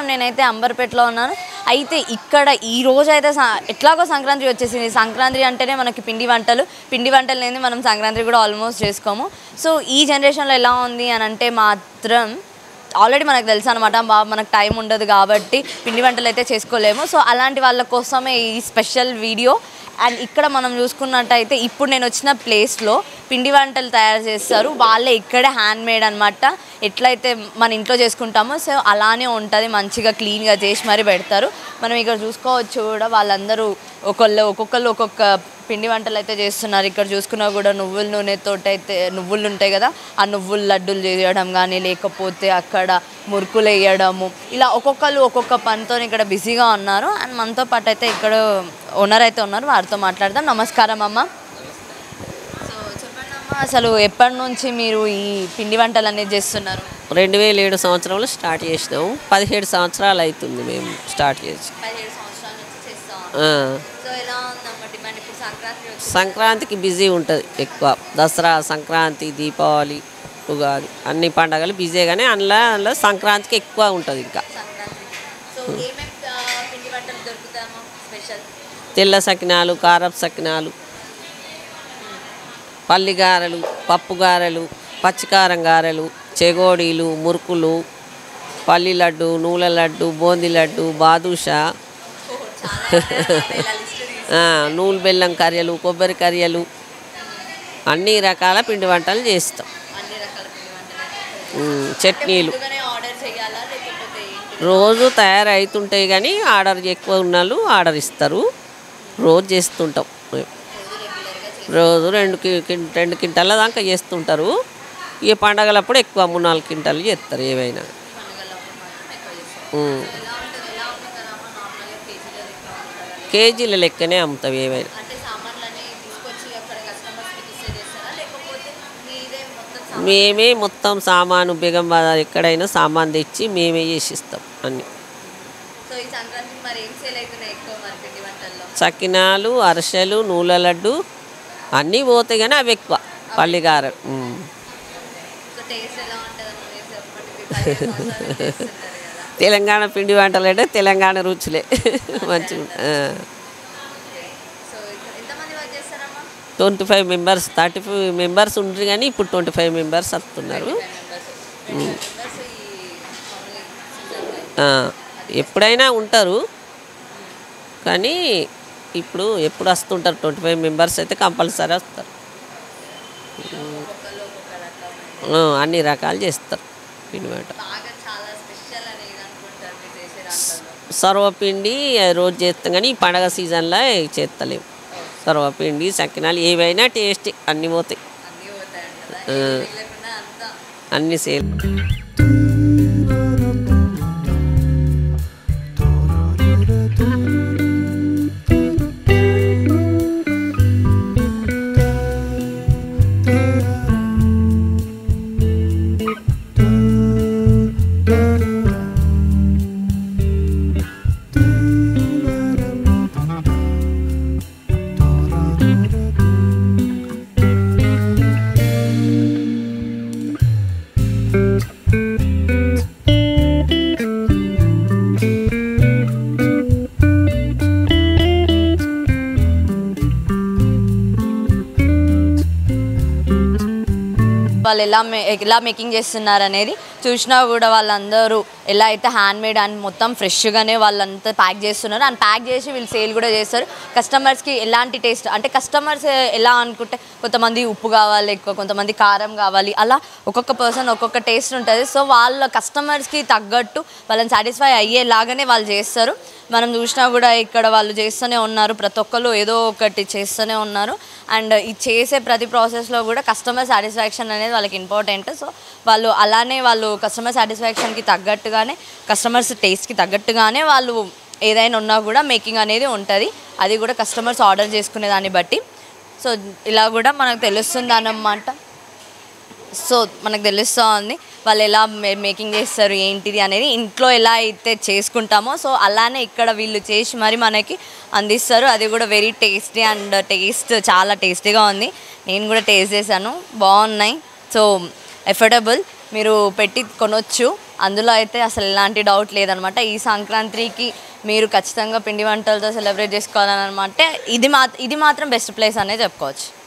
నేనైతే అంబర్పేటలో ఉన్నాను అయితే ఇక్కడ ఈ రోజు అయితే స- ఎట్లాగో సంక్రాంతి వచ్చేసింది సంక్రాంతి అంటేనే మనకి పిండి వంటలు పిండి వంటలు లేని మనం సంక్రాంతి కూడా ఆల్మోస్ట్ చేసుకోము సో ఈ జనరేషన్లో ఎలా ఉంది అని అంటే మాత్రం ఆల్రెడీ మనకు తెలుసు అనమాట మనకు టైం ఉండదు కాబట్టి పిండి వంటలు అయితే చేసుకోలేము సో అలాంటి వాళ్ళ కోసమే ఈ స్పెషల్ వీడియో అండ్ ఇక్కడ మనం చూసుకున్నట్టయితే ఇప్పుడు నేను వచ్చిన ప్లేస్లో పిండి వంటలు తయారు చేస్తారు వాళ్ళే ఇక్కడే హ్యాండ్ మేడ్ అనమాట ఎట్లయితే మన ఇంట్లో చేసుకుంటామో సో అలానే ఉంటుంది మంచిగా క్లీన్గా చేసి మరీ పెడతారు మనం ఇక్కడ చూసుకోవచ్చు కూడా వాళ్ళందరూ ఒకళ్ళు ఒక్కొక్కళ్ళు ఒక్కొక్క పిండి వంటలు అయితే చేస్తున్నారు ఇక్కడ చూసుకున్నా కూడా నువ్వుల నూనెతో అయితే నువ్వులు ఉంటాయి కదా ఆ నువ్వుల లడ్డూలు చేయడం కానీ లేకపోతే అక్కడ మురుకులు వేయడము ఇలా ఒక్కొక్కరు ఒక్కొక్క పనితో ఇక్కడ బిజీగా ఉన్నారు అండ్ మనతో పాటు అయితే ఇక్కడ ఓనర్ అయితే ఉన్నారు వారితో మాట్లాడదాం నమస్కారం అమ్మ సో చెప్పండి అమ్మ అసలు ఎప్పటి నుంచి మీరు ఈ పిండి వంటలు అనేది చేస్తున్నారు రెండు వేల ఏడు సంవత్సరంలో స్టార్ట్ చేసినాము పదిహేడు సంవత్సరాలు అవుతుంది మేము స్టార్ట్ చేసి పదిహేడు సంవత్సరాల నుంచి చేస్తాం ఆ, సో ఎలా ఉందమ్మ డిమాండ్ ఇప్పుడు సంక్రాంతి వచ్చి సంక్రాంతికి బిజీ ఉంటుంది ఎక్కువ దసరా సంక్రాంతి దీపావళి ఉగాది అన్ని పండగలు బిజీ కానీ అందులో అందులో సంక్రాంతికి ఎక్కువ ఉంటుంది ఇంకా సంక్రాంతి సో ఏమేమి పిండి వంటలు దొరుకుతాయమ్మా స్పెషల్ తెల్ల సకినాలు కారపు సకినాలు పల్లి గారెలు పప్పు గారెలు పచ్చికారం గారెలు చెగోడీలు మురుకులు పల్లి లడ్డు నూనె లడ్డు బూందీ లడ్డు బాదుషా ఆ, నూనె బెల్లం కర్యలు కొబ్బరి కర్యలు అన్ని రకాల పిండి వంటలు చేస్తాం అన్ని రకాల పిండి వంటలు ఉమ్, చట్నీలు ముందుగానే ఆర్డర్ చేయాలా లేకపోతే ఏంటి? రోజు తయారవుతుంటాయి కానీ ఆర్డర్ ఎక్కువ ఉన్న వాళ్ళు ఆర్డర్ ఇస్తారు రోజు చేస్తుంటాం మేము. రోజు రెండు కి- కిం- రెండు క్వింటాల దాకా చేస్తుంటారు ఈ పండగలప్పుడు ఎక్కువ మూడు నాలుగు క్వింటాలు చేస్తారు ఏవైనా పండుగలప్పుడు మాత్రం ఎక్కువ చేస్తాం. ఉమ్. ఎలా ఉంటుంది ఎలా ఉంది కదమ్మా నార్మల్గా కేజీల లెక్క ఉంటుందా? కేజీల లెక్కనే అమ్ముతాం ఏవైనా అంటే సామాన్లన్నీ తీసుకొచ్చి అక్కడ కస్టమర్స్కి ఇస్తే చేస్తారా లేకపోతే మీరే మొత్తం సామాన్ మేమే మొత్తం సామాను బేగం బజార్ ఎక్కడైనా సామాన్ తెచ్చి మేమే చేసిస్తాం అన్ని సో ఈ సంక్రాంతికి మరి ఏం సేల్ అవుతున్నాయి ఎక్కువ మరి పిండి వంటల్లో సకినాలు అరిసెలు నూనె లడ్డు అన్నీ పోతాయి కానీ అవి ఎక్కువ పల్లిగారెలు ఉమ్. సో టేస్ట్ ఎలా ఉంటుందమ్మా మీరు చెప్పండి పదిహేను సంవత్సరాల నుంచి చేస్తున్నారు కదా తెలంగాణ పిండి వంటలు అంటే తెలంగాణ రుచులే మంచిగా సో ఇక్కడ ఎంతమంది వర్క్ చేస్తారమ్మా twenty five members thirty five members ఉండరు కానీ ఇప్పుడు ట్వంటీ ఫైవ్ మెంబర్స్ వస్తున్నారు మెంబర్స్ మెంబర్స్ ఈ మామూలు సీజన్లో ఆ, ఎప్పుడైనా ఉంటారు కానీ ఇప్పుడు ఎప్పుడు వస్తుంటారు ట్వంటీ ఫైవ్ మెంబర్స్ అయితే కంపల్సరీ వస్తారు ఒక్కొక్కరు ఒక్కొక్క రకమైన ఆ, అన్ని రకాలు చేస్తారు పిండి వంట బాగా చాలా స్పెషల్ అనేది అనుకుంటారు మీరు చేసే దాంట్లో సర్వపిండి రోజు చేస్తాం కానీ ఈ పండగ సీజన్లో చేస్తలేము సర్వపిండి సకినాలు ఏవైనా టేస్ట్ అన్నీ పోతాయి అన్నీ పోతాయంట కదా ఏది లేకుండా అంతా అన్ని సేల్ వాళ్ళు ఎలా మే ఎలా మేకింగ్ చేస్తున్నారు అనేది చూసినా కూడా వాళ్ళందరూ ఎలా అయితే హ్యాండ్ మేడ్ అండ్ మొత్తం ఫ్రెష్గానే వాళ్ళంతా ప్యాక్ చేస్తున్నారు అండ్ ప్యాక్ చేసి వీళ్ళు సేల్ కూడా చేస్తారు కస్టమర్స్కి ఎలాంటి టేస్ట్ అంటే కస్టమర్స్ ఎలా అనుకుంటే కొంతమంది ఉప్పు కావాలి ఎక్కువ కొంతమంది కారం కావాలి అలా ఒక్కొక్క పర్సన్ ఒక్కొక్క టేస్ట్ ఉంటుంది సో వాళ్ళ కస్టమర్స్కి తగ్గట్టు వాళ్ళని సాటిస్ఫై అయ్యేలాగానే వాళ్ళు చేస్తారు మనం చూసినా కూడా ఇక్కడ వాళ్ళు చేస్తూనే ఉన్నారు ప్రతి ఒక్కరు ఏదో ఒకటి చేస్తూనే ఉన్నారు అండ్ ఈ చేసే ప్రతి ప్రాసెస్లో కూడా కస్టమర్ సాటిస్ఫాక్షన్ అనేది వాళ్ళకి ఇంపార్టెంట్ సో వాళ్ళు అలానే వాళ్ళు కస్టమర్ సాటిస్ఫాక్షన్కి తగ్గట్టుగానే కస్టమర్స్ టేస్ట్కి తగ్గట్టుగానే వాళ్ళు ఏదైనా ఉన్నా కూడా మేకింగ్ అనేది ఉంటుంది అది కూడా కస్టమర్స్ ఆర్డర్ చేసుకునే దాన్ని బట్టి సో ఇలా కూడా మనకు తెలుస్తుంది అన్నమాట సో మనకు తెలుస్తూ ఉంది వాళ్ళు ఎలా మే- మేకింగ్ చేస్తారు ఏంటిది అనేది ఇంట్లో ఎలా అయితే చేసుకుంటామో సో అలానే ఇక్కడ వీళ్ళు చేసి మరి మనకి అందిస్తారు అది కూడా వెరీ టేస్టీ అండ్ టేస్ట్ చాలా టేస్టీగా ఉంది నేను కూడా టేస్ట్ చేశాను బాగున్నాయి సో ఎఫర్డబుల్ మీరు పెట్టి కొనొచ్చు అందులో అయితే అసలు ఎలాంటి డౌట్ లేదనమాట ఈ సంక్రాంతికి మీరు ఖచ్చితంగా పిండి వంటలతో సెలబ్రేట్ చేసుకోవాలని అనమాట ఇది మా ఇది మాత్రం బెస్ట్ ప్లేస్ అనే చెప్పుకోవచ్చు